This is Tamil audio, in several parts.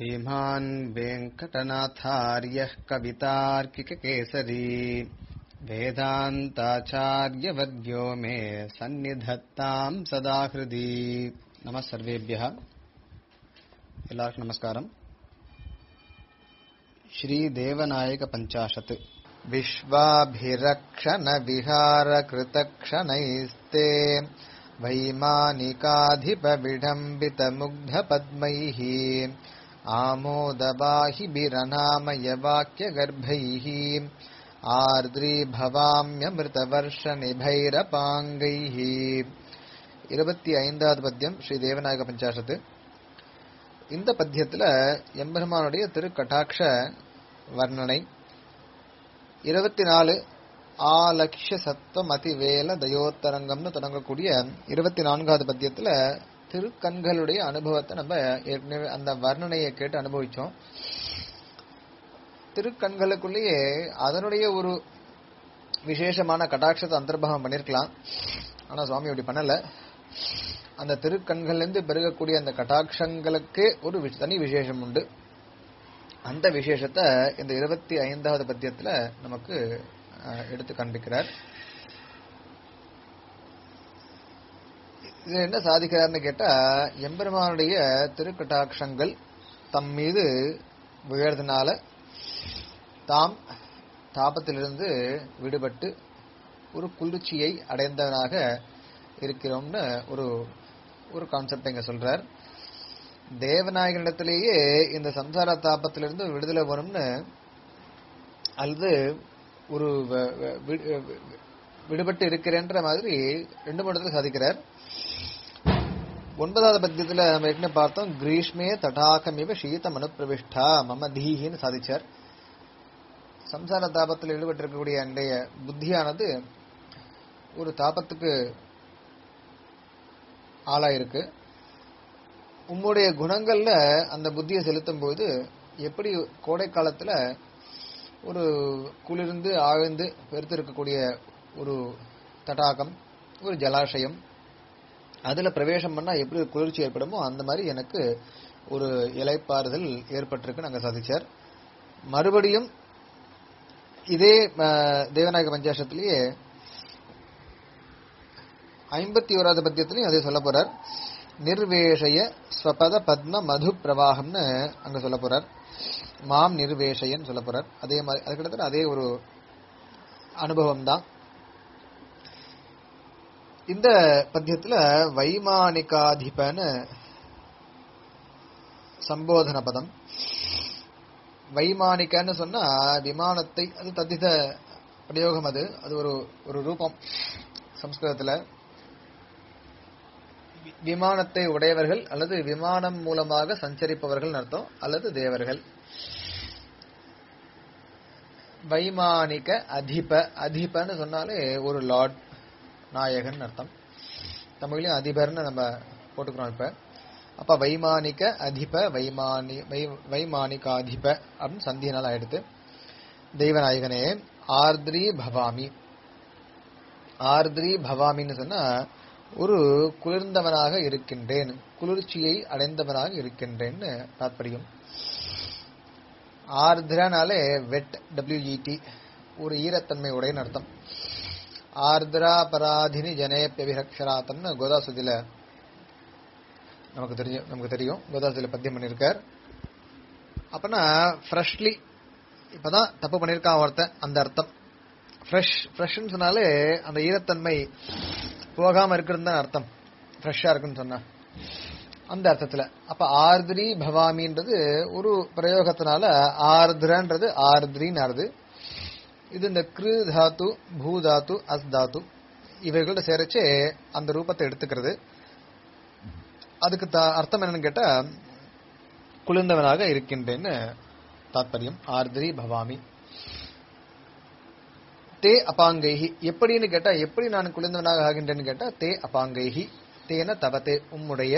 श्रीमान् वेङ्कटनाथार्यः कवितार्किककेसरी वेदान्ताचार्यवर्यो मे सन्निधत्ताम् सदा हृदि नमः सर्वेभ्यः எல்லாருக்கும் நமஸ்காரம் श्रीदेवनायक पञ्चाशत् विश्वाभिरक्षणविहारकृतक्षणैस्ते वैमानिकाधिपविडम्बितमुग्धपद्मैः आमोदबाहिभिरनामयवाक्यगर्भैः आर्द्रीभवाम्यमृतवर्षनिभैरपाङ्गैः இருபத்தி ஐந்தாவது பத்தியம் ஸ்ரீ தேவநாயக பஞ்சாசத்து இந்த பத்தியத்துல எம்பெருமானுடைய திரு கட்டாட்ச வர்ணனை இருபத்தி நாலு ஆலக்ஷ சத்வம் அதிவேல தயோத்தரங்கம்னு தொடங்கக்கூடிய இருபத்தி நான்காவது பத்தியத்துல திருக்கண்களுடைய அனுபவத்தை நம்ம ஏற்கனவே அந்த வர்ணனையை கேட்டு அனுபவிச்சோம் திருக்கண்களுக்குள்ளேயே அதனுடைய ஒரு விசேஷமான கட்டாட்சத்தை அந்தர்பாகம் பண்ணிருக்கலாம் ஆனா சுவாமி அப்படி பண்ணல அந்த திருக்கண்கள்லேருந்து பெருகக்கூடிய அந்த கட்டாட்சங்களுக்கு ஒரு வி- தனி விசேஷம் உண்டு அந்த விசேஷத்தை இந்த இருபத்தி ஐந்தாவது பத்தியத்துல நமக்கு அஹ், எடுத்து காண்பிக்கிறார் இது என்ன சாதிக்கிறார்னு கேட்டா எம்பெருமானுடைய திருக்கட்டாட்சங்கள் தம் மீது விழறதுனால தாம் தாபத்திலிருந்து விடுபட்டு ஒரு குளிர்ச்சியை அடைந்தவனாக இருக்கிறோம்னு ஒரு ஒரு கான்செப்ட் இங்க சொல்றார் தேவநாயகனிடத்திலேயே இந்த சம்சார தாபத்திலிருந்து விடுதலை வரும்னு அல்லது ஒரு வ- வ- வி- வி- விடுபட்டு இருக்கிறேன்ற மாதிரி ரெண்டு மூணு இடத்துல சாதிக்கிறார் ஒன்பதாவது பத்தியத்துல நம்ம ஏற்கனவே பார்த்தோம் கிரீஷ்மே தடாகமிவ சீதம் அனுப்பிரவிஷ்டா மம தீஹின்னு சாதிச்சார் சம்சார தாபத்தில் ஈடுபட்டிருக்கக்கூடிய அன்றைய புத்தியானது ஒரு தாபத்துக்கு ஆளாயிருக்கு உம்முடைய குணங்கள்ல அந்த புத்தியை செலுத்தும் போது எப்படி கோடை காலத்துல ஒரு குளிர்ந்து ஆழ்ந்து பெருத்து இருக்கக்கூடிய ஒரு தடாகம் ஒரு ஜலாசயம் அதுல பிரவேசம் பண்ணா எப்படி ஒரு குளிர்ச்சி ஏற்படுமோ அந்த மாதிரி எனக்கு ஒரு இலைப்பாறுதல் ஏற்பட்டிருக்கு நாங்க சாதிச்சார் மறுபடியும் இதே அஹ், தேவநாயக பஞ்சாசத்திலேயே ஐம்பத்தி ஓராவது பத்தியத்திலையும் அதே சொல்ல போறார் நிர்வேஷய ஸ்வபத பத்ம மது பிரவாகம்னு அங்க சொல்ல போறார் மாம் நிர்வேஷயன்னு சொல்ல போறார் அதே மாதிரி அது கிட்டத்தட்ட அதே ஒரு அனுபவம் தான் இந்த பத்தியத்துல வைமானிகாதிபன்னு சம்போதன பதம் வைமானிகன்னு சொன்னா விமானத்தை அது தத்தித பிரயோகம் அது அது ஒரு ஒரு ரூபம் சம்ஸ்கிருதத்துல வி- விமானத்தை உடையவர்கள் அல்லது விமானம் மூலமாக சஞ்சரிப்பவர்கள் அர்த்தம் அல்லது தேவர்கள் வைமானிக அதிப அதிபன்னு சொன்னாலே ஒரு லார்ட் நாயகன் அர்த்தம் தமிழ்லயும் அதிபர்னு நம்ம போட்டுக்கிறோம் இப்ப அப்ப வைமானிக அதிப வைமானி வை- வைமானிகாதிப அப்படின்னு சந்தியினால் ஆயிடுத்து தெய்வநாயகனே ஆர்திரி பவாமி ஆர்திரி பவாமின்னு சொன்னா ஒரு குளிர்ந்தவனாக இருக்கின்றேன் குளிர்ச்சியை அடைந்தவனாக இருக்கின்றேன்னு தாற்பயம் ஆர்திரனாலே வெட் டபிள்யூஇடி ஒரு ஈரத்தன்மை உடையன்னு அர்த்தம் ஆர்திரா பராதினி ஜனேபியபிரக்ஷராத்தம்னு கோதாசுதில நமக்கு தெரியும் நமக்கு தெரியும் கோதாசுதில பத்தியம் பண்ணியிருக்கார் அப்பனா ஃப்ரெஷ்லி இப்பதான் தப்பு பண்ணியிருக்கான் ஒருத்தன் அந்த அர்த்தம் ஃப்ரெஷ் ஃப்ரெஷ்னு சொன்னாலே அந்த ஈரத்தன்மை போகாம இருக்கிறது தான் அர்த்தம் ஃப்ரெஷ்ஷா இருக்குன்னு சொன்னா அந்த அர்த்தத்துல அப்ப ஆர்திரி பவாமின்றது ஒரு பிரயோகத்தினால ஆர்திரன்றது ஆர்திரின்னு ஆறுது இது இந்த கிரு தாத்து பூ தாத்து அஸ் தாத்து இவைகளோட சேரச்சே அந்த ரூபத்தை எடுத்துக்கிறது அதுக்கு த- அர்த்தம் என்னன்னு கேட்டா குளிர்ந்தவனாக இருக்கின்றேன்னு தாத்பரியம் ஆர்திரி பவாமி தே அபாங்கைஹி எப்படின்னு கேட்டா எப்படி நான் குளிர்ந்தவனாக ஆகின்றேன்னு கேட்டா தே அபாங்கைஹி தேன தவத்தே உம்முடைய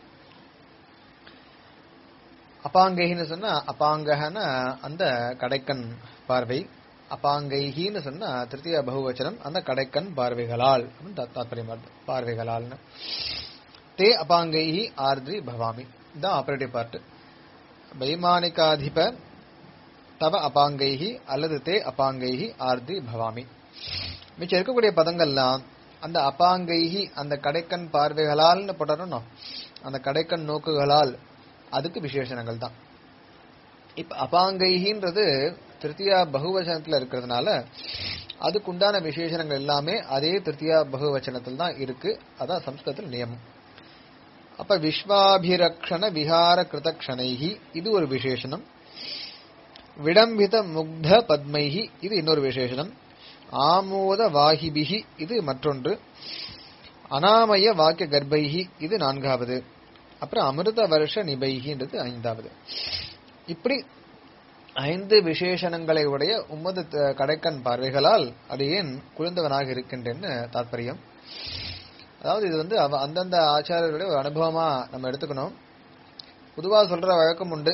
அபாங்கைன்னு சொன்னா அபாங்கஹன அந்த கடைக்கண் பார்வை அபாங்கைஹின்னு சொன்னா திருத்திய பகுவச்சனம் அந்த கடைக்கண் பார்வைகளால் அப்படின்னு தா- தாத்பரியம் வருது. பார்வைகளால்னு தே அபாங்கைஹி ஆர்திரி பவாமி இதான் ஆபரேட்டிவ் பார்ட் வைமானிகாதிப தவ அபாங்கைஹி அல்லது தே அபாங்கைஹி ஆர்தி பவாமி மிச்சம் இருக்கக்கூடிய பதங்கள்லாம் அந்த அபாங்கைஹி அந்த கடைக்கண் பார்வைகளால்னு போட்டோம் அந்த கடைக்கண் நோக்குகளால் அதுக்கு விசேஷணங்கள் தான் இப்ப அபாங்கைகின்றது திருத்தியா பகுவச்சனத்துல இருக்கிறதுனால அதுக்குண்டான விசேஷணங்கள் எல்லாமே அதே திருத்தியா பகுவச்சனத்தில் தான் இருக்கு அதான் சம்ஸ்கிருதத்தில் நியமம் அப்ப விஸ்வாபிரக்ஷண விஹார கிருதக்ஷணைஹி இது ஒரு விசேஷனம் விடம்பித முக்த பத்மைஹி இது இன்னொரு விசேஷனம் ஆமோத வாகிபிகி இது மற்றொன்று அனாமய வாக்கிய கர்ப்பைஹி இது நான்காவது அப்புறம் அமிர்த வருஷ நிபைகின்றது ஐந்தாவது இப்படி ஐந்து விசேஷணங்களை உடைய உமது த- கடைக்கண் பார்வைகளால் அடியேன் குளிர்ந்தவனாக இருக்கின்றேன்னு தாற்பயம் அதாவது இது வந்து அவ- அந்தந்த ஆச்சாரியர்களுடைய ஒரு அனுபவமா நம்ம எடுத்துக்கணும் பொதுவா சொல்ற வழக்கம் உண்டு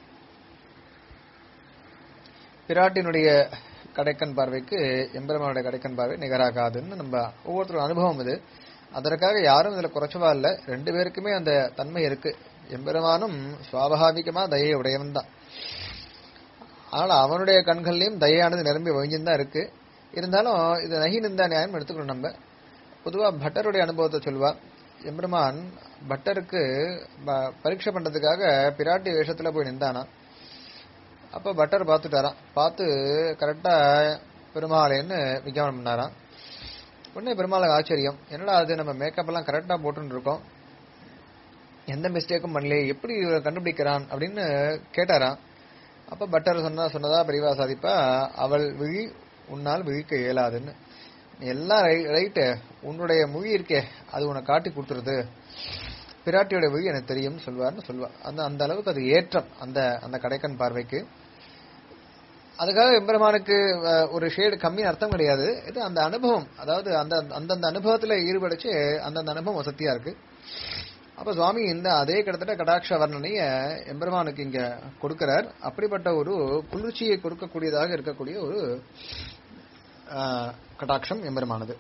பிராட்டினுடைய கடைக்கண் பார்வைக்கு எம்பெருமானுடைய கடைக்கண் பார்வை நிகராகாதுன்னு நம்ம ஒவ்வொருத்தரோட அனுபவம் இது அதற்காக யாரும் இதுல குறைச்சவா இல்ல ரெண்டு பேருக்குமே அந்த தன்மை இருக்கு எம்பெருமானும் சுவாபாவிகமா தயை உடையவன் தான் ஆனால் அவனுடைய கண்கள்லயும் தயானது நிரம்பி ஒழிஞ்சுதான் இருக்கு இருந்தாலும் இது நகி நிந்தா நியாயம் எடுத்துக்கணும் நம்ம பொதுவா பட்டருடைய அனுபவத்தை சொல்வா எம்பெருமான் பட்டருக்கு ப- பரீட்சை பண்றதுக்காக பிராட்டி வேஷத்துல போய் நின்றானா அப்ப பட்டர் பார்த்துட்டாராம் பார்த்து கரெக்டா பெருமாளேன்னு விஞ்ஞாபனம் பண்ணாராம் உடனே பெருமாளுக்கு ஆச்சரியம் என்னடா அது நம்ம மேக்கப் எல்லாம் கரெக்டா போட்டுன்னு இருக்கோம் எந்த மிஸ்டேக்கும் பண்ணலையே எப்படி இவரை கண்டுபிடிக்கிறான் அப்படின்னு கேட்டாராம் அப்ப பட்டர் சொன்னா சொன்னதா பெரியவா சாதிப்பா அவள் விழி உன்னால் விழிக்க இயலாதுன்னு நீ எல்லாம் ரைட்டு உன்னுடைய மொழி இருக்கே அது உனக்கு காட்டி கொடுத்துருது பிராட்டியோட விழி எனக்கு தெரியும்னு சொல்வார்னு சொல்வா அந்த அந்த அளவுக்கு அது ஏற்றம் அந்த அந்த கடைக்கண் பார்வைக்கு அதுக்காக எம்பெருமானுக்கு அஹ், ஒரு ஷேடு கம்மின்னு அர்த்தம் கிடையாது இது அந்த அனுபவம் அதாவது அந்த அந்தந்த அனுபவத்துல ஈடுபடுச்சு அந்தந்த அனுபவம் வசதியா இருக்கு அப்ப சுவாமி இந்த அதே கிட்டத்தட்ட கடாட்ச வர்ணனைய எம்பெருமானுக்கு இங்க கொடுக்கிறார் அப்படிப்பட்ட ஒரு குளிர்ச்சியை கொடுக்கக்கூடியதாக இருக்கக்கூடிய ஒரு ஆஹ், கடாட்சம் எம்பெருமானது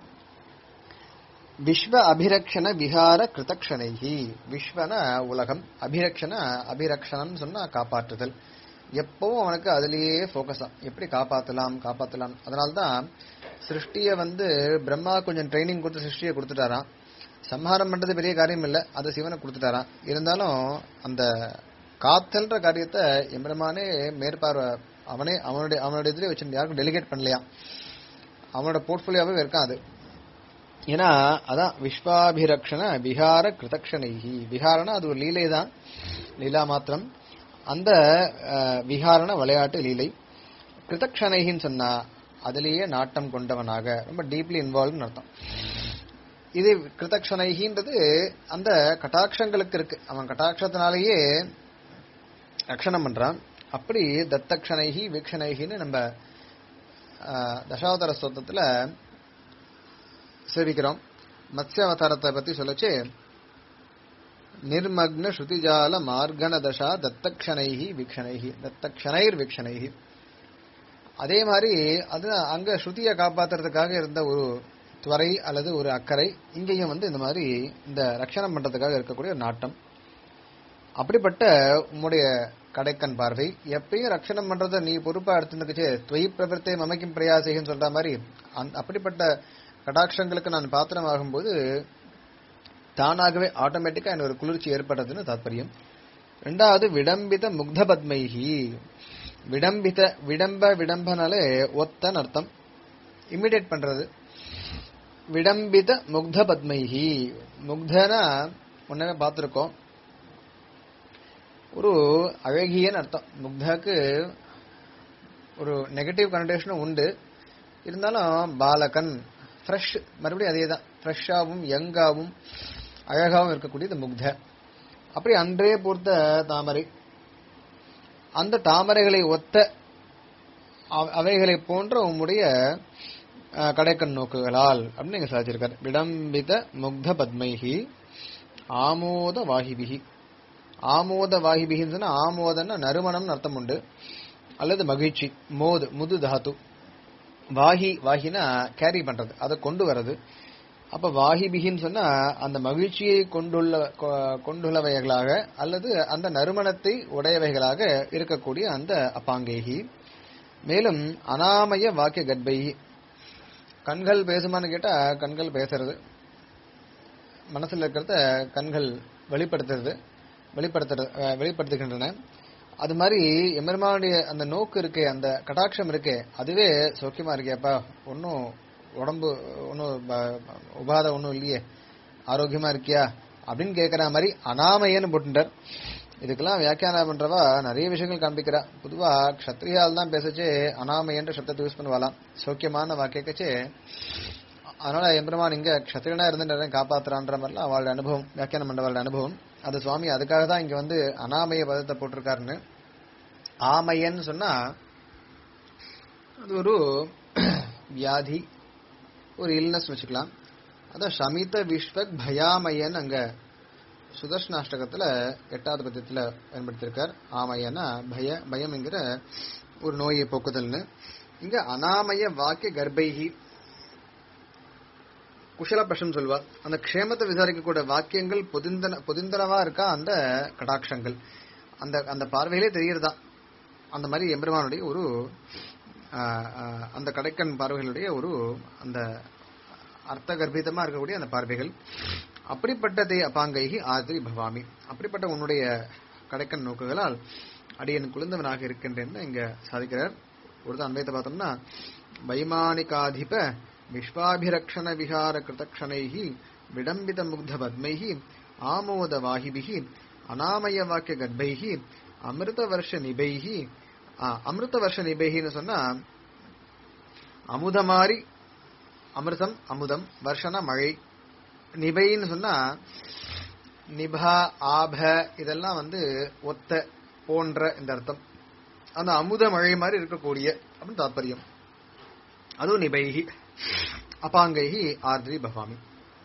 விஸ்வ அபிரக்ஷண விஹார கிருதக்ஷணைகி விஸ்வன உலகம் அபிரக்ஷண அபிரக்ஷணம் சொன்னா காப்பாற்றுதல் எப்பவும் அவனுக்கு அதுலயே ஃபோக்கஸ் எப்படி காப்பாத்தலாம் காப்பாத்தலாம் அதனால்தான் சிருஷ்டிய வந்து பிரம்மா கொஞ்சம் ட்ரைனிங் கொடுத்து சிருஷ்டியை கொடுத்துட்டாராம் சம்ஹாரம் பண்றது பெரிய காரியம் இல்ல அது சிவனை கொடுத்துட்டாராம் இருந்தாலும் அந்த காத்தல்ன்ற காரியத்தை எம்பெருமானே மேற்பார்வை அவனே அவனுடைய அவனுடைய இதுல வச்சு யாருக்கும் டெலிகேட் பண்ணலையாம் அவனோட போர்ட்போலியோவே இருக்கான் அது ஏன்னா அதான் விஸ்வாபிரக்ஷண விஹார கிருதக்ஷணைகி விஹாரனா அது ஒரு லீலை தான் லீலா மாத்திரம் அந்த அஹ், விஹாரண விளையாட்டு லீலை கிருதக்ஷணைகின்னு சொன்னா அதிலேயே நாட்டம் கொண்டவனாக ரொம்ப டீப்லி இன்வால்வ்னு அர்த்தம் இது கிருதக்ஷணைகின்றது அந்த கட்டாட்சங்களுக்கு இருக்கு அவன் கட்டாட்சத்தினாலேயே ரக்ஷணம் பண்றான் அப்படி தத்தக்ஷணைகி வீக்ஷணைகின்னு நம்ம அஹ், தசாவதார ஸ்தோத்திரத்துல சேவிக்கிறோம் மத்ஸ்ய அவதாரத்தை பத்தி சொல்லச்சு நிர்மக்ன ஸ்ருதிஜால மார்கண தசா தத்தக்ஷணைஹி வீக்ஷணைஹி தத்தக்ஷணைர் வீக்ஷணைஹி அதே மாதிரி அது அங்க ஸ்ருதியை காப்பாத்துறதுக்காக இருந்த ஒரு துறை அல்லது ஒரு அக்கறை இங்கேயும் வந்து இந்த மாதிரி இந்த ரட்சணம் பண்றதுக்காக இருக்கக்கூடிய ஒரு நாட்டம் அப்படிப்பட்ட உம்முடைய கடைக்கண் பார்வை எப்பயும் ரட்சணம் பண்றத நீ பொறுப்பா எடுத்துருந்துச்சு துவை பிரபர்த்தே மமைக்கும் பிரயாசிகன்னு சொல்ற மாதிரி அந்த- அப்படிப்பட்ட கடாட்சங்களுக்கு நான் பாத்திரம் ஆகும்போது தானாகவே ஆட்டோமேட்டிக்கா எனக்கு ஒரு குளிர்ச்சி ஏற்படுறதுன்னு தாத்பரியம் ரெண்டாவது விடம்பித முக்த பத்மைஹி விடம்பித விடம்ப விடம்பனாலே ஒத்தன் அர்த்தம் இமிடியேட் பண்றது விடம்பித முக்த பத்மைஹி முக்தனா முன்னமே பார்த்திருக்கோம் ஒரு அழகியன்னு அர்த்தம் முக்தாக்கு ஒரு நெகட்டிவ் கனடேஷனும் உண்டு இருந்தாலும் பாலகன் ஃப்ரெஷ் மறுபடியும் அதே தான் ஃப்ரெஷ்ஷாகவும் யங்காகவும் அழகாகவும் இருக்கக்கூடியது முக்த அப்படி அன்றே பூர்த்த தாமரை அந்த தாமரைகளை ஒத்த அவ- அவைகளை போன்ற உம்முடைய அஹ், கடைக்கண் நோக்குகளால் அப்படின்னு நீங்க சாதிச்சிருக்காரு விடம்பித முக்த பத்மைஹி ஆமோத வாகிபிகி ஆமோத வாகிபிகின்னு சொன்னா ஆமோதன்னா நறுமணம்னு அர்த்தம் உண்டு அல்லது மகிழ்ச்சி மோது முது தாத்து வாஹி வாஹினா கேரி பண்றது அதை கொண்டு வர்றது அப்ப வாஹிபிகின்னு சொன்னா அந்த மகிழ்ச்சியை கொண்டுள்ள கொ- கொண்டுள்ளவைகளாக அல்லது அந்த நறுமணத்தை உடையவைகளாக இருக்கக்கூடிய அந்த அப்பாங்கேகி மேலும் அனாமய வாக்கிய கர்ப்பைகி கண்கள் பேசுமான்னு கேட்டா கண்கள் பேசுறது மனசுல இருக்கிறத கண்கள் வெளிப்படுத்துறது வெளிப்படுத்துறது அஹ், வெளிப்படுத்துகின்றன அது மாதிரி எம்பெருமானுடைய அந்த நோக்கு இருக்கே அந்த கடாட்சம் இருக்கே அதுவே சௌக்கியமா இருக்கேப்பா ஒன்னும் உடம்பு ஒன்னும் உபாதை ஒன்னும் இல்லையே ஆரோக்கியமா இருக்கியா அப்படின்னு கேக்குற மாதிரி அனாமையன்னு போட்டுட்டார் இதுக்கெல்லாம் வியாக்கியானம் பண்றவா நிறைய விஷயங்கள் காண்பிக்கிறா பொதுவா க்ஷத்ரியால் தான் பேசச்சே அனாமையன்ற சப்தத்தை யூஸ் பண்ணுவாளாம் சௌக்கியமான வாக்கியக்கச்சே அதனால எம்பெருமான் இங்க க்ஷத்ரியனா இருந்து நிறைய காப்பாத்துறான்ற மாதிரிலாம் அவளோட அனுபவம் வியாக்கியானம் பண்றவளோட அனுபவம் அது சுவாமி அதுக்காக தான் இங்க வந்து அனாமய பதத்தை போட்டிருக்காருன்னு ஆமையன்னு சொன்னா அது ஒரு வியாதி ஒரு இல்னஸ் வச்சுக்கலாம் அதான் ஷமித விஸ்வக் பயாமயன் அங்க சுதர்ஷனாஷ்டகத்துல எட்டாவது பத்தியத்துல பயன்படுத்தியிருக்கார் ஆமையனா பய பயம்ங்கிற ஒரு நோயை போக்குதல்னு இங்க அனாமய வாக்கிய கர்ப்பைகி குஷல பிரஷம் சொல்வா அந்த க்ஷேமத்தை விசாரிக்கக்கூடிய வாக்கியங்கள் பொதிந்தன பொதிந்தனவா இருக்கா அந்த கடாட்சங்கள் அந்த அந்த பார்வையிலே தெரியறதா அந்த மாதிரி எம்பெருமானுடைய ஒரு ஆஹ், ஆஹ், அந்த கடைக்கண் பார்வைகளுடைய ஒரு அந்த அர்த்த கர்ப்பிதமா இருக்கக்கூடிய அந்த பார்வைகள் அப்படிப்பட்டதை அப்பாங்கைகி ஆதிரி பவாமி அப்படிப்பட்ட உன்னுடைய கடைக்கண் நோக்குகளால் அடியன் குளிர்ந்தவனாக இருக்கின்றேன்னு இங்க சாதிக்கிறார் ஒரு அன்வயத்தை பார்த்தோம்னா வைமானிகாதிப விஸ்வாபிரக்ஷண விஹார கிருதக்ஷணைஹி விடம்பித முக்த பத்மைஹி ஆமோத வாஹிபிஹி அனாமய வாக்கிய கர்ப்பைஹி அமிர்த வருஷ நிபைஹி ஆ, அமிர்த வருஷ நிபைஹின்னு சொன்னா அமுத மாதிரி அமிர்தம் அமுதம் வருஷனா மழை நிபைன்னு சொன்னா நிபா ஆப இதெல்லாம் வந்து ஒத்த போன்ற இந்த அர்த்தம் அந்த அமுத மழை மாதிரி இருக்கக்கூடிய அப்படின்னு தாற்பயம் அதுவும் நிபைகி அபாங்கைஹி ஆர்திரி பவாமி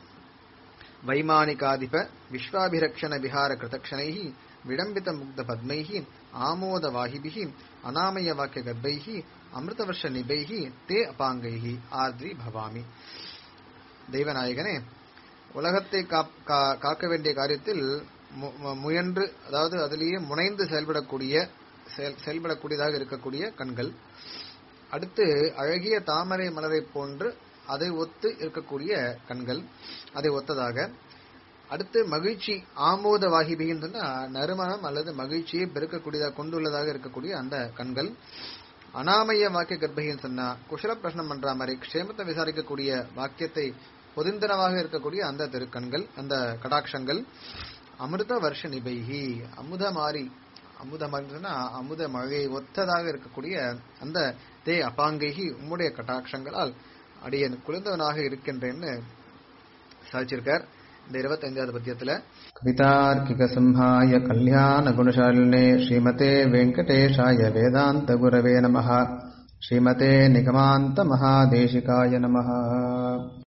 வைமானிகாதிப விஸ்வாபிரக்ஷண விஹார கிருதக்ஷணைஹி விடம்பித முக்த பத்மைஹி ஆமோத வாஹிபிஹி அனாமய வாக்கிய கர்ப்பைஹி அமிர்தவர்ஷ நிபைஹி தே அபாங்கைஹி ஆர்திரி பவாமி தெய்வநாயகனே உலகத்தை காப்- கா- காக்க வேண்டிய காரியத்தில் மு- மு- முயன்று அதாவது அதிலேயே முனைந்து செயல்படக்கூடிய செயல்- செயல்படக்கூடியதாக இருக்கக்கூடிய கண்கள் அடுத்து அழகிய தாமரை மலரை போன்று அதை ஒத்து இருக்கக்கூடிய கண்கள் அதை ஒத்ததாக அடுத்து மகிழ்ச்சி ஆமோத வாகிபின்னு சொன்னா நறுமணம் அல்லது மகிழ்ச்சியை பெருக்கக்கூடியதாக கொண்டுள்ளதாக இருக்கக்கூடிய அந்த கண்கள் அனாமய வாக்கிய கர்ப்பகின்னு சொன்னா குஷல பிரஷ்னம் பண்ற மாதிரி க்ஷேமத்தை விசாரிக்கக்கூடிய வாக்கியத்தை பொதிந்தனவாக இருக்கக்கூடிய அந்த திருக்கண்கள் அந்த கடாட்சங்கள் அமிர்த வருஷ நிபைகி அமுத மாறி அமுத மாறி சொன்னா அமுத மழை ஒத்ததாக இருக்கக்கூடிய அந்த தே அபாங்கைகி உம்முடைய கட்டாட்சங்களால் அடியன் குளிர்ந்தவனாக இருக்கின்றேன்னு சாதிச்சிருக்கார் இந்த இருபத்தைந்தாவது பத்தியத்துல कवितार्किकसंहाय कल्याणगुणशालिने श्रीमते वेङ्कटेशाय वेदान्तगुरवे नमः श्रीमते निगमान्तमहादेशिकाय नमः